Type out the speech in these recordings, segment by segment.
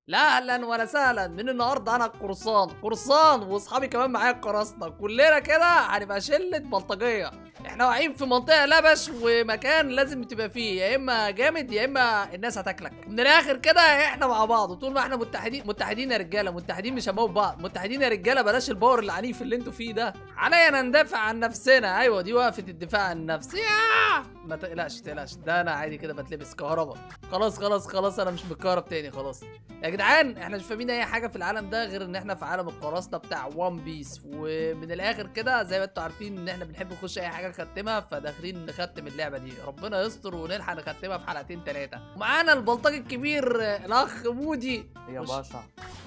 لا اهلا ولا سهلا من النهارده انا القرصان قرصان واصحابي كمان معايا القراصنه كلنا كده هنبقى شله بلطجيه احنا واقعين في منطقه لبش ومكان لازم تبقى فيه يا اما جامد يا اما الناس هتاكلك من الاخر كده احنا مع بعض طول ما احنا متحدين متحدين يا رجاله متحدين مش هنموت بعض متحدين يا رجاله بلاش الباور العنيف اللي انتوا فيه ده علينا ندافع عن نفسنا ايوه دي وقفه الدفاع عن النفس ياه! ما تقلقش تقلقش ده انا عادي كده بتلبس كهرباء خلاص خلاص خلاص انا مش متكهرب تاني خلاص يا جدعان احنا مش فاهمين اي حاجه في العالم ده غير ان احنا في عالم القراصنه بتاع وان بيس ومن الاخر كده زي ما انتوا عارفين ان احنا بنحب نخش اي حاجه نختمها فداخلين نختم اللعبه دي ربنا يستر ونلحق نختمها في حلقتين ثلاثه ومعانا البلطجي الكبير الاخ مودي يا خش. باشا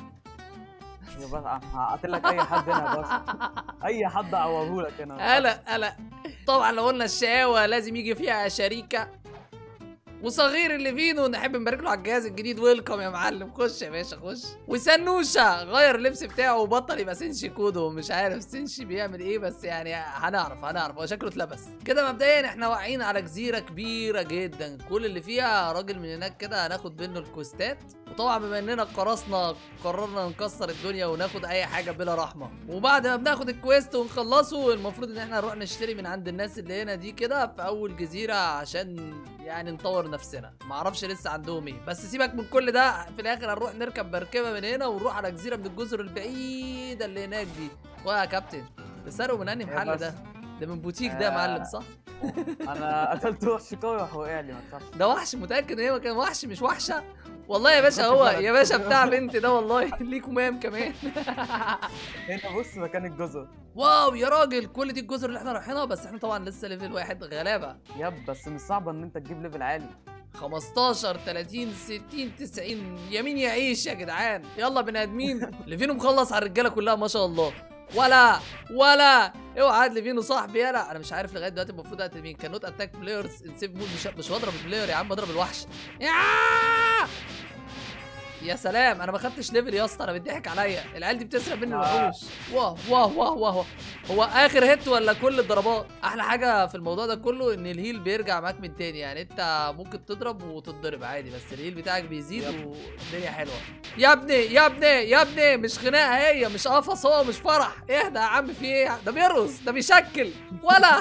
يا باشا هقتل لك اي حد هنا يا باشا اي حد اعوره هنا قلق قلق طبعا لو قلنا الشقاوة لازم يجي فيها شريكة وصغير اللي فينو نحب نبارك له على الجهاز الجديد ويلكم يا معلم خش يا باشا خش وسنوشة غير اللبس بتاعه وبطل يبقى سنشي كودو مش عارف سنشي بيعمل ايه بس يعني هنعرف هنعرف هو شكله اتلبس كده مبدئيا احنا واقعين على جزيرة كبيرة جدا كل اللي فيها راجل من هناك كده هناخد منه الكوستات وطبعا بما اننا قرصنا قررنا نكسر الدنيا وناخد اي حاجه بلا رحمه وبعد ما بناخد الكويست ونخلصه المفروض ان احنا نروح نشتري من عند الناس اللي هنا دي كده في اول جزيره عشان يعني نطور نفسنا معرفش لسه عندهم ايه بس سيبك من كل ده في الاخر هنروح نركب مركبه من هنا ونروح على جزيره من الجزر البعيده اللي هناك دي ويا كابتن ده سرقوا من انهي يا محل بس. ده ده من بوتيك ده يا معلم آه. صح انا قتلت وحش قوي راح وقع لي ما تخافش ده وحش متاكد ان هي كان وحش مش وحشه والله يا باشا هو يا باشا بتاع بنت ده والله ليك مام كمان هنا بص مكان الجزر واو يا راجل كل دي الجزر اللي احنا رايحينها بس احنا طبعا لسه ليفل واحد غلابه يب بس مش صعبه ان انت تجيب ليفل عالي 15 30 60 90 يمين يعيش يا جدعان يلا بني ادمين ليفينو مخلص على الرجاله كلها ما شاء الله ولا ولا اوعى عاد ليفينو صاحبي يلا انا مش عارف لغايه دلوقتي المفروض اقتل مين كان نوت اتاك بلايرز ان سيف مود مش مش بضرب البلاير يا عم بضرب الوحش يا يا سلام انا ما خدتش ليفل يا اسطى انا بيضحك عليا العيال دي بتسرق مني آه. الوحوش واه واه واه واه هو اخر هيت ولا كل الضربات احلى حاجه في الموضوع ده كله ان الهيل بيرجع معاك من تاني يعني انت ممكن تضرب وتتضرب عادي بس الهيل بتاعك بيزيد يب. والدنيا حلوه يا ابني يا ابني يا ابني مش خناقه هي مش قفص هو مش فرح اهدى يا عم في ايه ده بيرقص ده بيشكل ولا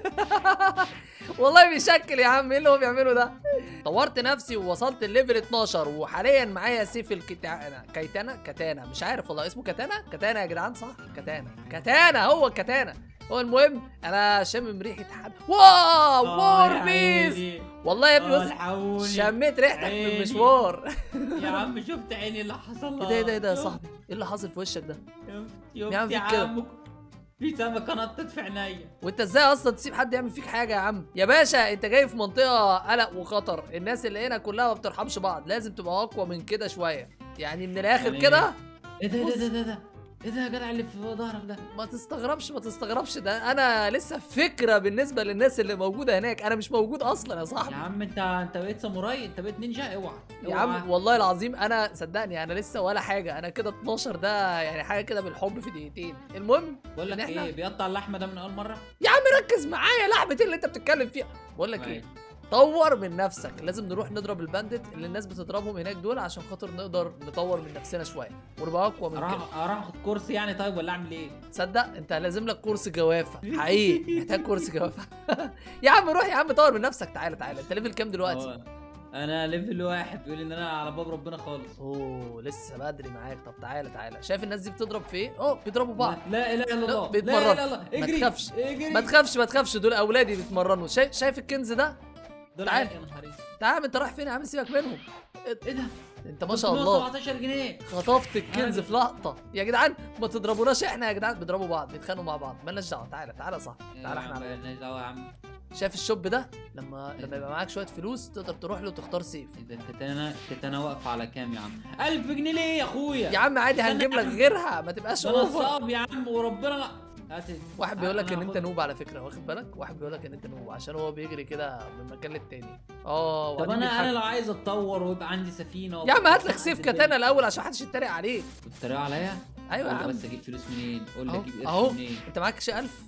والله بيشكل يا عم ايه اللي هو بيعمله ده طورت نفسي ووصلت الليفل 12 وحاليا معايا سيف الكتانا كيتانا كتانا مش عارف والله اسمه كتانا كتانا يا جدعان صح كتانا كتانا هو كتانا هو المهم انا شامم ريحه حد واو وور بيست والله يا ابني بص الحقوني شميت ريحتك في عيني. المشوار يا عم شفت عيني اللي حصل ايه ده ايه ده ايه ده يا شفت- صاحبي ايه اللي حاصل في وشك ده شفت يا عم يا فيك كده. عم في سمكه نطت في عينيا وانت ازاي اصلا تسيب حد يعمل فيك حاجه يا عم يا باشا انت جاي في منطقه قلق وخطر الناس اللي هنا كلها ما بترحمش بعض لازم تبقى اقوى من كده شويه يعني من الاخر يعني كده ايه ده ايه بص. ده ده ده ايه ده يا جدع اللي في ظهرك ده ما تستغربش ما تستغربش ده انا لسه فكره بالنسبه للناس اللي موجوده هناك انا مش موجود اصلا يا يا صاحبي عم انت انت بقيت ساموراي انت بقيت نينجا اوعى يا اوعى. عم والله العظيم انا صدقني انا لسه ولا حاجه انا كده 12 ده يعني حاجه كده بالحب في دقيقتين المهم بقول لك إن إحنا- ايه بيقطع اللحمه ده من اول مره يا عم ركز معايا لحمه إيه اللي انت بتتكلم فيها بقول لك ايه ماشي. طور من نفسك لازم نروح نضرب الباندت اللي الناس بتضربهم هناك دول عشان خاطر نقدر نطور من نفسنا شويه ونبقى اقوى من كده اروح اروح اخد كورس يعني طيب ولا اعمل ايه تصدق انت لازم لك كورس جوافه حقيقي محتاج كورس جوافه يا عم روح يا عم طور من نفسك تعالى تعالى انت ليفل كام دلوقتي هو انا ليفل واحد بيقول ان انا على باب ربنا خالص اوه لسه بدري معاك طب تعالى تعالى شايف الناس دي بتضرب في ايه اه بيضربوا بعض لا اله الا الله لا بيتمرن. اله الا الله ما اجري تخافش. اجري ما تخافش ما تخافش دول اولادي بيتمرنوا شايف شايف الكنز ده دول تعال. عيال يا نهار اسود. تعال انت رايح فين يا عم سيبك منهم ايه ده انت ما شاء الله 17 جنيه خطفت الكنز عادي. في لقطه يا جدعان ما تضربوناش احنا يا جدعان بيضربوا بعض بيتخانقوا مع بعض مالناش دعوه تعالى تعالى صح تعالى احنا على مالناش دعوه يا عم شايف الشوب ده لما لما يبقى معاك شويه فلوس تقدر تروح له وتختار سيف اذا كنت انا كنت انا واقفه على كام يا عم 1000 جنيه ليه يا اخويا يا عم عادي استنى هنجيب يا لك عم. غيرها ما تبقاش ده اوفر نصاب يا عم وربنا لا هات واحد بيقول لك أنا ان انت هاخد- نوب على فكره واخد بالك واحد بيقول لك ان انت نوب عشان هو بيجري كده من مكان للتاني اه طب وبعدين انا انا بيضحك. لو عايز اتطور ويبقى عندي سفينه يا عم هات لك سيف كاتانا الاول عشان محدش يتريق عليك بتتريق عليا ايوه يا قول لي عم بس اجيب فلوس منين قول لي اهو اجيب اهو قرش منين انت معاك شي 1000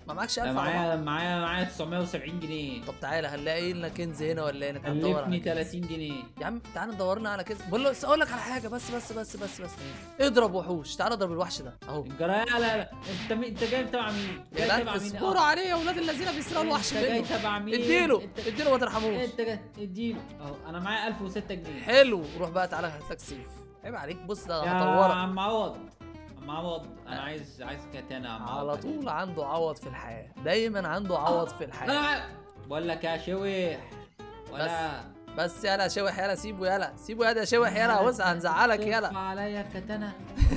ما معكش لا 1000 على بعض معايا معايا معايا 970 جنيه طب تعالى هنلاقي لنا كنز هنا ولا ايه نبقى ندور كلفني على كنز. 30 جنيه يا عم تعالى ندور لنا على كنز بقول له اقول لك على حاجه بس بس بس بس بس اضرب وحوش تعالى اضرب الوحش ده اهو الجرايه لا لا انت مين انت جاي تبع مين؟ يا جاي جدعان تبع مين؟ اصبروا عليه يا اولاد الذين بيسرقوا الوحش انت جاي منه تبع مين؟ اديله انت اديله ما ترحموش انت جاي اديله اهو انا معايا 1006 جنيه حلو روح بقى تعالى هات لك سيف عيب عليك بص ده يا هطورك عم عوض عم عوض انا عايز عايز كاتانا يا عم عوض على طول عنده عوض في الحياه دايما عنده عوض في الحياه انا بقول لك يا شويح ولا بس يلا شوح يلا سيبه يلا سيبه يلا شوح يلا بص هنزعلك ترفع يلا عليا الكتانة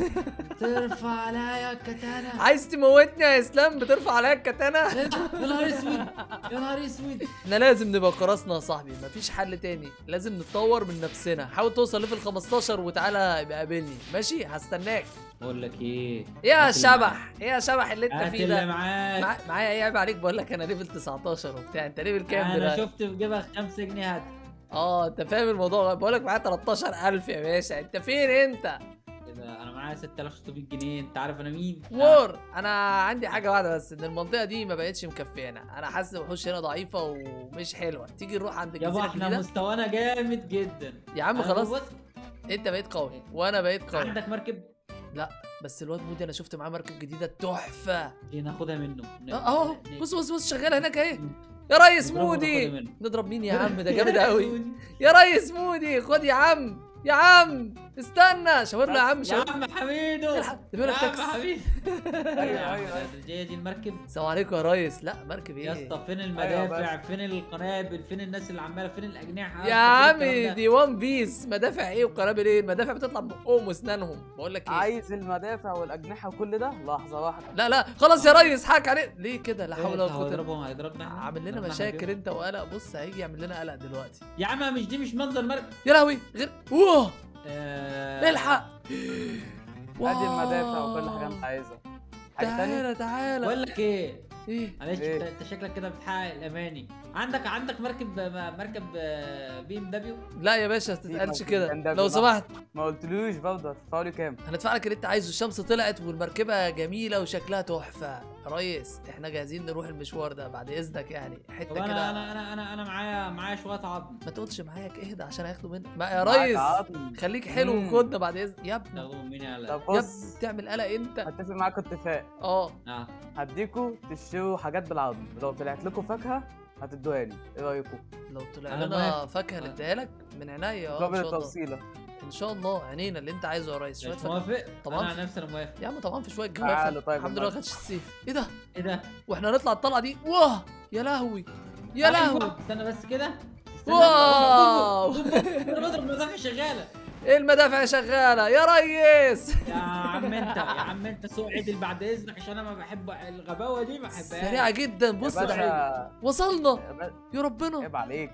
ترفع عليا الكتانة عايز تموتني يا اسلام بترفع عليا الكتانه يا نهار اسود يا نهار اسود احنا لازم نبقى قراصنة يا صاحبي مفيش حل تاني لازم نتطور من نفسنا حاول توصل ليفل 15 وتعالى يبقى قابلني ماشي هستناك بقول لك ايه يا هات اللي معاك. شبح يا شبح اللي انت هات فيه اللي ده معاك مع- معايا ايه عيب عليك بقول لك انا ليفل 19 وبتاع انت ليفل كام انا دلوقتي شفت في جيبك 5 جنيه هات اه انت فاهم الموضوع بقول لك معايا 13000 يا باشا انت فين انت كده انا معايا 6600 جنيه انت عارف انا مين وور انا عندي حاجه واحده بس ان المنطقه دي ما بقتش مكفيانا انا حاسس ان الوحوش هنا ضعيفه ومش حلوه تيجي نروح عند يابا الجزيره احنا الجديده مستوانا جامد جدا يا عم أنا خلاص بص، انت بقيت قوي وانا بقيت قوي عندك مركب بس الواد مودي انا شفت معاه مركب جديده تحفه دي ناخدها منه ن- اهو ن- بص بص بص شغاله هناك اهي يا ريس نضربه مودي وناخدها منه. نضرب مين يا عم ده جامد قوي يا ريس مودي خد يا عم يا عم استنى شاور له يا عم يا شاور عم حميدو الحق، ده بيقول يا لك عم تاكس. حميدو ايوه ايوه ايوه دي دي المركب السلام عليكم يا ريس لا مركب يا ايه اسطى فين المدافع فين القنابل فين الناس اللي عماله فين الاجنحه يا عمي دي وان بيس مدافع ايه وقنابل ايه المدافع بتطلع بقهم واسنانهم بقول لك ايه عايز المدافع والاجنحه وكل ده لحظه واحده لا لا خلاص يا ريس حاك عليه ليه كده لا حول ولا قوه إلا بالله. هيضربهم هيضربنا إحنا؟ عامل لنا هيضربنا مشاكل إحنا انت وقلق بص هيجي يعمل لنا قلق دلوقتي يا عم مش دي مش منظر مركب يا لهوي غير اوه آه، الحق ادي المدافع واو. وكل حاجه انت عايزها حاجه تانية تعالى تعالى بقول لك ايه ايه معلش إيه؟ انت انت شكلك كده بتحقق الاماني عندك عندك مركب مركب بي ام دبليو لا يا باشا ما تتقالش موجود كده عندك لو بقى. سمحت ما قلتلوش برضه هتدفعوا لي كام هندفع لك اللي انت عايزه الشمس طلعت والمركبه جميله وشكلها تحفه ريس احنا جاهزين نروح المشوار ده بعد اذنك يعني طب حته انا كده انا انا انا انا معايا معايا شويه عظم ما تقولش معايا اهدى عشان هياخدوا منك ما يا معاك ريس عظم. خليك حلو مم. وخدنا بعد اذن يا ابني تاخدوا مني على طب يا بص ابني تعمل قلق انت هتفق معاكم اتفاق اه اه هديكوا تشتروا حاجات بالعظم لو طلعت لكم فاكهه هتدوها لي ايه رايكم لو طلع أنا لنا موافق. فاكهه آه. نديها لك من عينيا اه ان قبل شاء الله التوصيله ان شاء الله عينينا اللي انت عايزه يا ريس شويه مش فاكهه موافق طبعاً. انا عن نفسي انا موافق يا عم طبعا في شويه تعالوا جوافه طيب الحمد لله ما والله. خدش السيف ايه ده ايه ده واحنا هنطلع الطلعه دي واه يا لهوي يا أيوة، لهوي استنى بس كده استنى. واو انا بضرب المدافع شغاله المدافع شغاله يا ريس يا عم انت يا عم انت سوق عدل بعد اذنك عشان انا ما بحب الغباوه دي ما بحبهاش سريعه جدا بص يا ده باشا وصلنا يا باشا، يا ربنا عيب عليك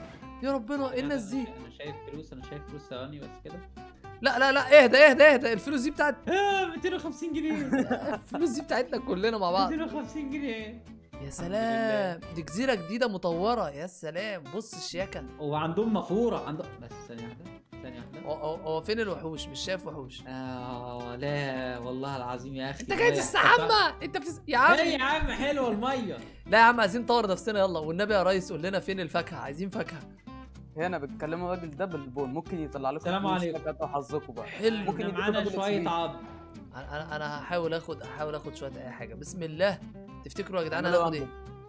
يا ربنا ايه الناس دي انا شايف فلوس انا شايف فلوس ثواني بس كده لا لا لا اهدى اهدى اهدى الفلوس دي بتاعت آه 250 جنيه الفلوس دي بتاعتنا كلنا مع بعض 250 جنيه يا سلام دي جزيره جديده مطوره يا سلام بص الشياكه وعندهم مافوره عندهم بس ثانيه واحده ثانيه واحده هو- هو هو فين الوحوش مش شايف وحوش آه لا والله العظيم يا اخي انت جاي تستحمى انت بتس... يا عم ايه يا عم حلوه الميه لا يا عم عايزين نطور نفسنا يلا والنبي يا ريس قول لنا فين الفاكهه عايزين فاكهه هنا بتكلموا الراجل ده بالبون ممكن يطلع لكم السلام فلوس عليكم. فاكهة وحظكم بقى حلو ممكن احنا يديكوا معانا double شويه XP. عظم انا انا هحاول اخد احاول اخد شويه اي حاجه بسم الله تفتكروا يا جدعان اعملوا هناخد ايه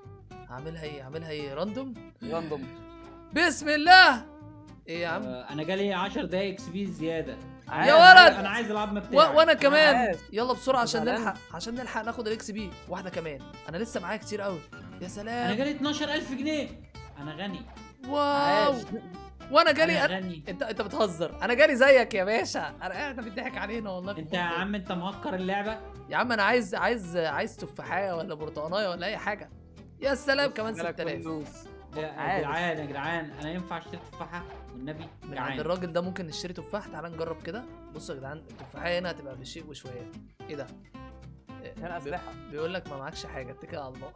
هعملها ايه هعملها ايه راندوم راندوم بسم الله ايه يا عم آه، انا جالي 10 دقايق اكس بي زياده يا أنا ولد! عايز- انا عايز العظم و... بتاعي وانا كمان عارف. يلا بسرعه عشان زعلان. نلحق عشان نلحق ناخد الاكس بي واحده كمان انا لسه معايا كتير قوي يا انا سلام جالي 12000 جنيه انا غني واو عاش. وانا جالي انا أنا... غني انت انت بتهزر انا جالي زيك يا باشا انا قاعد بيضحك علينا والله في انت يا المنطقة. عم انت مهكر اللعبه يا عم انا عايز عايز عايز تفاحيه ولا برتقانيه ولا اي حاجه يا سلام كمان جالك 6000 فلوس. يا عاش. جدعان يا جدعان انا ينفع اشتري تفاحه والنبي من عند جعان الراجل ده ممكن نشتري تفاح تعال نجرب كده بصوا يا جدعان التفاحيه هنا هتبقى بشيء وشويه ايه ده إيه، هنا بي- اسلحه بيقول لك ما معكش حاجه اتكل على الله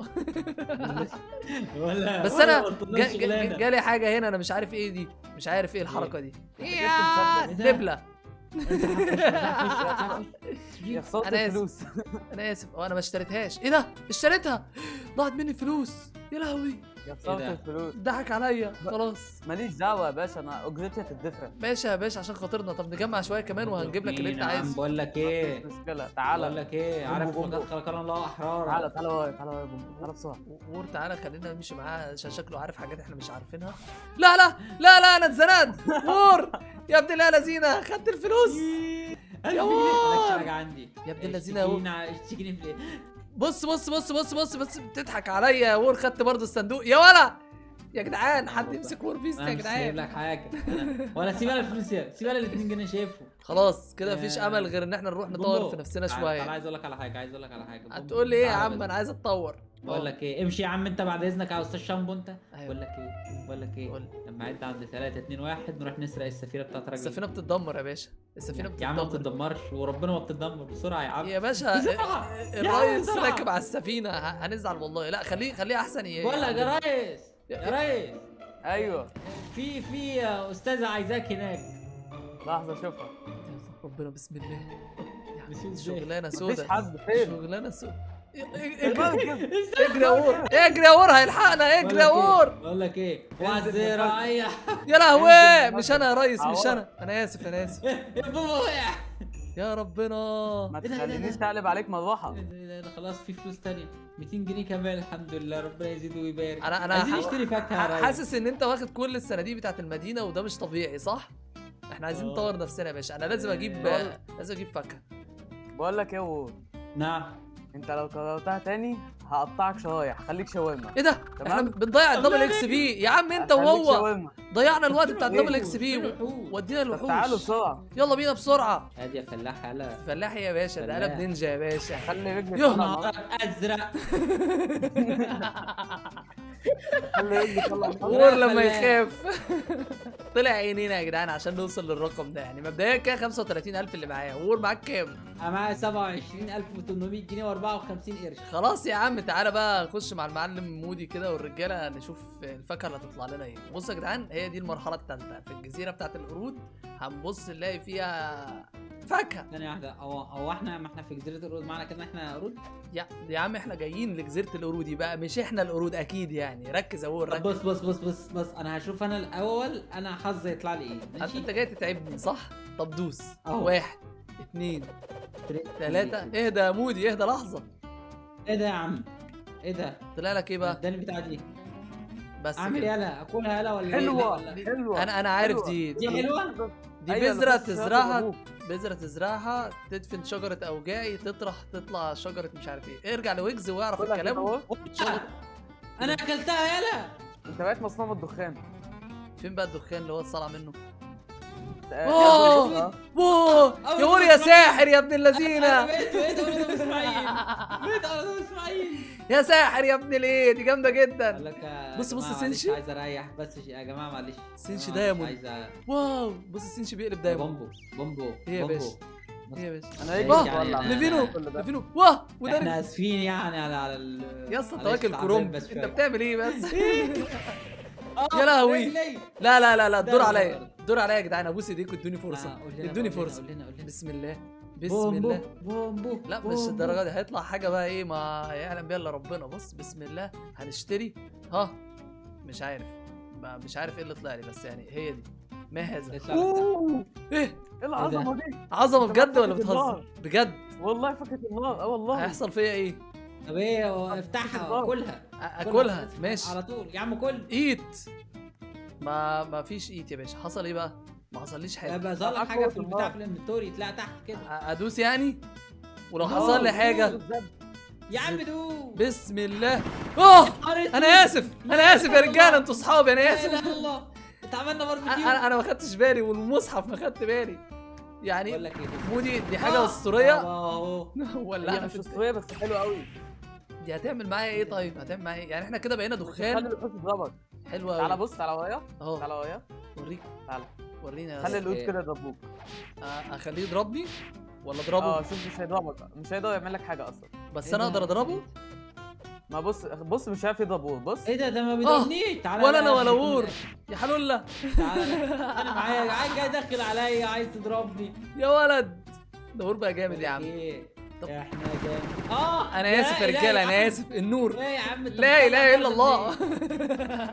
ولا بس ولا انا قلت لهم جا- جا- شغلانة. جالي حاجه هنا انا مش عارف ايه دي مش عارف ايه الحركه دي جبت يا مسدس. إيه ده؟ دبله يا خساره أنا آسف. الفلوس انا اسف اه انا ما اشتريتهاش ايه ده اشتريتها ضاعت مني فلوس يا لهوي يا خساره ده؟ الفلوس ضحك عليا خلاص ماليش دعوه يا باشا انا اجرتي هتدفع ماشي يا باشا عشان خاطرنا طب نجمع شويه كمان وهنجيب لك اللي انت مين يا عم؟ عايزه بقول لك ايه مش مشكله بقول تعالى لك ايه بومبو عارف بومبو. لقد خلقنا الله احرارا تعالى تعالى ورايا تعالى ورايا يا بومبو تعالى بسرعه وور تعالى خلينا نمشي معاه عشان شكله عارف حاجات احنا مش عارفينها لا لا لا لا انا اتزنقت وور يا ابن الله لذينه خدت الفلوس يا يا مالكش واد. حاجه عندي يا ابن الذين يا واد. اشتكينا اشتكيني في ايه بص بص بص بص بص بس بتضحك عليا يا وور خدت برضه الصندوق يا ولا يا جدعان حد يمسك وور بيست انا يا مش سايب جدعان لك حاجه أنا- ولا سيب لها الفلوس يا سيب لها ال 2 جنيه شايفهم خلاص كده مفيش آه. امل غير ان احنا نروح نطور بومبو. في نفسنا تعال- تعال شويه عايز اقول لك على حاجه عايز اقول لك على حاجه بومبو. هتقول لي ايه يا تعال عم بس. انا عايز اتطور بقول لك ايه امشي يا عم انت بعد اذنك يا استاذ شامبو انت أيوة. بقول لك ايه بقول لك ايه قول. لما عد عند 3 2 1 نروح نسرق السفينه بتاعت راجل السفينه بتتدمر يا باشا السفينه يا عم ما بتتدمر بتتدمرش وربنا ما بتتدمر بسرعه يا عم يا باشا بسرعة. الريس بسرعة. راكب على السفينه ه- هنزعل والله لا خليه خليه احسن ي- بقول لك يا يعلمنا. ريس يا ريس ايوه في في استاذه عايزاك هناك لحظه اشوفها ربنا بسم الله بس ازاي؟ شغلانه مفيش سودة حد فين شغلانه سودة المركب اجري يا وور اجري يا وور هيلحقنا اجري يا وور بقول لك ايه انزل والزراعيه يا لهوي انزل مش انا يا ريس مش عوض. انا انا اسف انا اسف يا بابا وقع يا ربنا ما إيه ده، إيه ده، تخلينيش ده؟ تقلب عليك مروحه إيه ده، إيه ده، ده خلاص في فلوس تانية 200 جنيه كمان الحمد لله ربنا يزيد ويبارك أنا- أنا عايزين ح- نشتري فاكهه يا ريس. حاسس ان انت واخد كل الصناديق بتاعت المدينه وده مش طبيعي صح احنا عايزين آه. نطور نفسنا يا باشا انا لازم اجيب آه. لازم اجيب فاكهه بقول لك ايه وور نعم انت لو كررتها تاني هقطعك شرايح خليك شاورما ايه ده تمام. احنا بنضيع الدبل الله اكس بي يا عم انت هخليك وهو شاورما ضيعنا الوقت بتاع اشتروا الدبل وحوش، اكس بي اشتروا وحوش. ودينا طب الوحوش تعالوا بسرعه يلا بينا بسرعه هادي يا فلاح هلا فلاح يا باشا ده قلب فلاح. نينجا يا باشا خلي رجلي يلا. تطلع نار. نهارك ازرق خلي رجلي تطلع نار. وور لما فلاح. يخاف طلع عينينا يا جدعان عشان نوصل للرقم ده يعني مبدئيا كده 35000 اللي معايا وور معاك كام انا معايا 27800 جنيه و54 قرش خلاص يا عم تعالى بقى نخش مع المعلم مودي كده والرجاله نشوف الفاكهه اللي هتطلع لنا ايه بصوا يا جدعان هي دي المرحله الثالثه في الجزيره بتاعت القرود هنبص نلاقي فيها فاكهه ثانية واحدة هو هو احنا ما احنا في جزيرة القرود معنى كده إن احنا قرود؟ يا يا عم احنا جايين لجزيره القرود يبقى مش احنا القرود اكيد يعني ركز يا وور طب ركز بص بص بص بص بص انا هشوف انا الاول انا حظي يطلع لي ايه انت ماشي؟ انت جاي تتعبني صح طب دوس أهو. واحد اتنين تلاتة تلاتة اهدى يا مودي اهدى لحظة ايه ده يا عم؟ ايه ده؟ طلع لك ايه بقى اداني بتاع دي بس اعمل كده. ايه يلا اكلها يلا ولا حلوه ايه؟ دي- حلوه انا انا عارف حلوة. دي دي دي, حلوة؟ دي أيوة، بذرة بس تزرعها أبوك. بذرة تزرعها تدفن شجرة أوجاعي تطرح تطلع شجرة مش عارف ايه ارجع لويجز واعرف كلها كده الكلام أهو. انا اكلتها يلا انت بقيت مصنوع من الدخان فين بقى الدخان اللي هو اتصلع منه آه، أوه. آه. واو أول يا ور ما يا سمعت- ساحر يا ابن انا اللذينة بقيت بقيت اقول له اسماعيل بقيت اقول له اسماعيل يا ساحر يا ابن الايه دي جامدة قال جدا لك يا بص- بص جماعة سنشي. معلش عايز اريح بس يا جماعه معلش سنشي جماعة ده يا مش مول. عايز واو بص السنش بيقلب دايما بومبو بومبو إيه يا بومبو. باشا؟ ايه يا باشا انا إيه رجلي واه، بتولع. يعني أنا- لفينو كل ده. لفينو واه وده احنا اسفين يعني على على ال يا اسطى انت معلش واكل تعبان كرومب بس انت شوية. بتعمل ايه بس آه، يا لهوي. رجلي. لا لا لا لا الدور ده عليا غلط. الدور عليا يا جدعان ابوس ايديكم ادوني آه، فرصه قول لنا ادوني بقى، قول لنا- فرصه قول لنا- قول لنا. بسم الله بسم بومبو الله بومبو لا مش بومبو. الدرجه دي هيطلع حاجه بقى ايه ما يعلم بيها الا ربنا بص بسم الله هنشتري ها مش عارف ما- مش عارف ايه اللي طلع لي بس يعني هي دي ما هذا يطلع لك ده. اوه ايه ايه العظمه دي عظمه انت بجد ولا فاكر بتهزر النار. بجد والله فكره النار اه والله هيحصل فيا ايه طب ايه هو افتحها الله. كلها أ- اكلها كلها. ماشي على طول يا عم كل ايت ما ما فيش ايت يا باشا حصل ايه بقى ما حصليش حاجه يبقى ظهر لك أكل حاجه في في البتاع النار. في الانفنتوري تلاقي تحت كده أ- ادوس يعني ولو نور، حصل لي حاجه بالظبط. يا عم دوب بسم الله اوه انا اسف انا اسف يا رجاله انتوا اصحابي انا لا اسف اله الا الله انت عملنا باربيكيو انا انا ما خدتش بالي والمصحف ما خدت بالي بقول يعني لك ايه مودي دي آه، حاجه اسطوريه اهو ولا هي انا مش شفت اسطوريه بس حلوه قوي دي هتعمل معايا ايه طيب هتعمل معايا ايه يعني احنا كده بقينا خلي دخان القوس يضربك حلوه تعالى قوي بص تعالى ورايا اهو تعالى ورايا وريك تعالى ورينا يا خلي اسطى. القوس كده يضربوك آه، اخليه يضربني ولا اه اضربه شوف مش هيضربك مش هيقدر يعمل لك حاجه اصلا بس إيه انا ده؟ اقدر اضربه ما بص بص مش عارف يضرب وور بص ايه ده ده ما بيضربنيش تعالى ولا انا بقى ولا عشان وور يكون- يا حلوله تعالى انا معايا عايز جاي داخل عليا عايز تضربني يا ولد ده وور بقى جامد يا عم ايه طب- احنا جامد اه انا اسف يا لا، لا رجاله انا عم. اسف النور لا يا عم أنت لا بتطلع اله الا برضه الله منين؟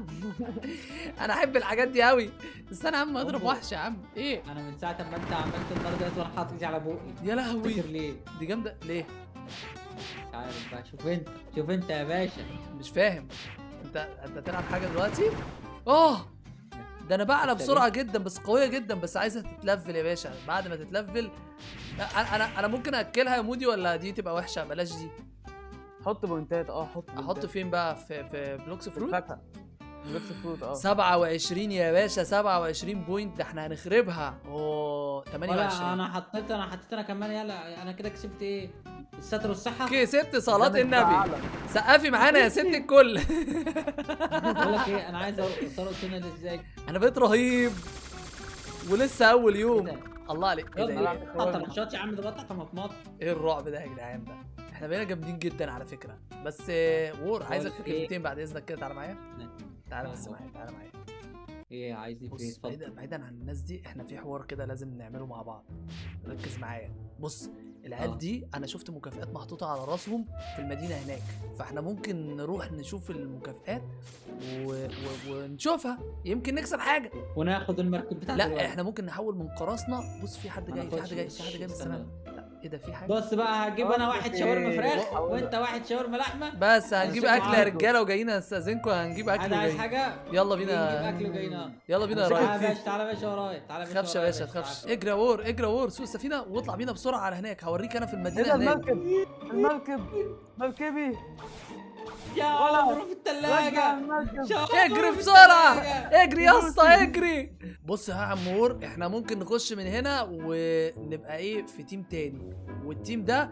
انا احب الحاجات دي قوي استنى يا عم اضرب أوه. وحش يا عم ايه انا من ساعه ما انت عملت النار ديت وانا حاطط ايدي على بوقي يا لهوي تفتكر ليه؟ دي جامده ليه مش عارف بقى شوف انت شوف انت يا باشا مش فاهم انت انت تلعب حاجه دلوقتي اه ده انا بعلى بسرعه جدا بس قويه جدا بس عايزها تتلفل يا باشا بعد ما تتلفل لا، انا انا انا ممكن اكلها يا مودي ولا دي تبقى وحشه بلاش دي حط بوينتات اه حط احط بوينتات. فين بقى في في بلوكس في فروت الفاكهه ميكس فروت اه 27 يا باشا 27 بوينت ده احنا هنخربها اوه ولا 28 انا حطيت انا حطيت انا كمان يلا انا كده كسبت ايه؟ الستر والصحه كسبت صلاة ده النبي أعلى. سقفي معانا يا ست الكل بقول لك ايه انا عايز اوصل السنه ازاي؟ انا بقيت رهيب ولسه اول ايه يوم ده؟ الله عليك ايه ده يلا ايه ده؟ قطع طرنشات يا عم ده بقطع طماطمات ايه الرعب ده يا جدعان ده احنا بقينا جامدين جدا على فكره بس آه، وور عايزك في بقول إيه؟ كلمتين بعد اذنك كده تعالى معايا تعالى بس أهو. معايا تعالى معايا ايه عايز ايه في بص بعيدا بعيدا عن الناس دي احنا في حوار كده لازم نعمله مع بعض ركز معايا بص العيال آه. دي انا شفت مكافآت محطوطه على راسهم في المدينه هناك فاحنا ممكن نروح نشوف المكافآت و... و... ونشوفها يمكن نكسب حاجه وناخد المركب بتاعته لا دلوقتي. احنا ممكن نحول من قراصنه بص في حد ما جاي في حد ناخدش- جاي في حد جاي بس استنى. انا لا ايه ده في حاجه بص بقى هجيب انا آه، واحد أوكي. شاورما فراخ حاول. وانت واحد شاورما لحمه بس هنجيب هنشوف اكل يا معاكم. رجاله وجايين استاذنكم هنجيب اكل انا عايز وجايين حاجه يلا نجيب بينا اكل وجايين يلا بينا يا تعالى راجل يا باشا تعالى يا باشا ورايا تعالى يا تخافش يا باشا ورايا تخافش تعالى. اجري يا وور اجري يا وور سوق السفينه واطلع بينا بسرعه على هناك هوريك انا في ايه المدينه ده هناك المركب المركب مركبي يا ولا. عمرو في رجع الثلاجه المركب اجري بسرعه اجري يا اسطى اجري بص يا عم وور احنا ممكن نخش من هنا ونبقى ايه في تيم تاني والتيم ده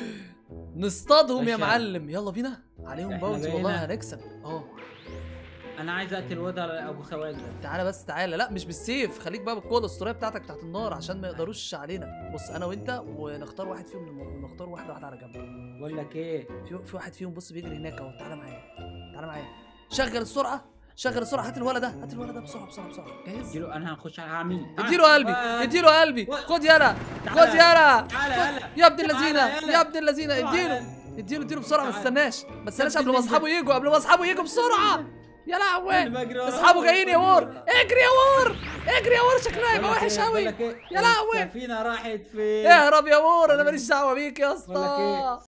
نصطادهم يا باشا. معلم يلا بينا عليهم إحنا باونتي بقينا- والله هنكسب اه انا عايز اقتل واد ابو سواد ده تعالى بس تعالى لا مش بالسيف خليك بقى بالقوه الاسطوريه بتاعتك تحت النار عشان ما يقدروش علينا بص انا وانت ونختار واحد فيهم ونختار واحد واحد على جنب بقول لك ايه في في واحد فيهم بص بيجري هناك اهو تعالى معايا تعالى معايا شغل السرعه شغل السرعه هات الولد ده هات الولد ده بسرعه بسرعه بسرعه جاهز اديله انا هخش هعمل اديله قلبي اديله قلبي خد يلا خد يلا تعالى يلا يا ابن تعالى اللذينه يلا. يا ابن اللذينه تعالى. اديله اديله اديله بسرعه ما تعالى. تستناش ما تستناش قبل ابن ما اصحابه يجوا قبل ما اصحابه يجوا بسرعه يا لهوي أنا بجري وراهم. اصحابه جايين يا وور اجري يا وور اجري يا وور شكلها هيبقى بقول لك وحش إيه، قوي بقول لك إيه، يا لهوي. السفينه راحت فين اهرب يا وور انا ماليش دعوه بيك يا بقول لك ايه اسطى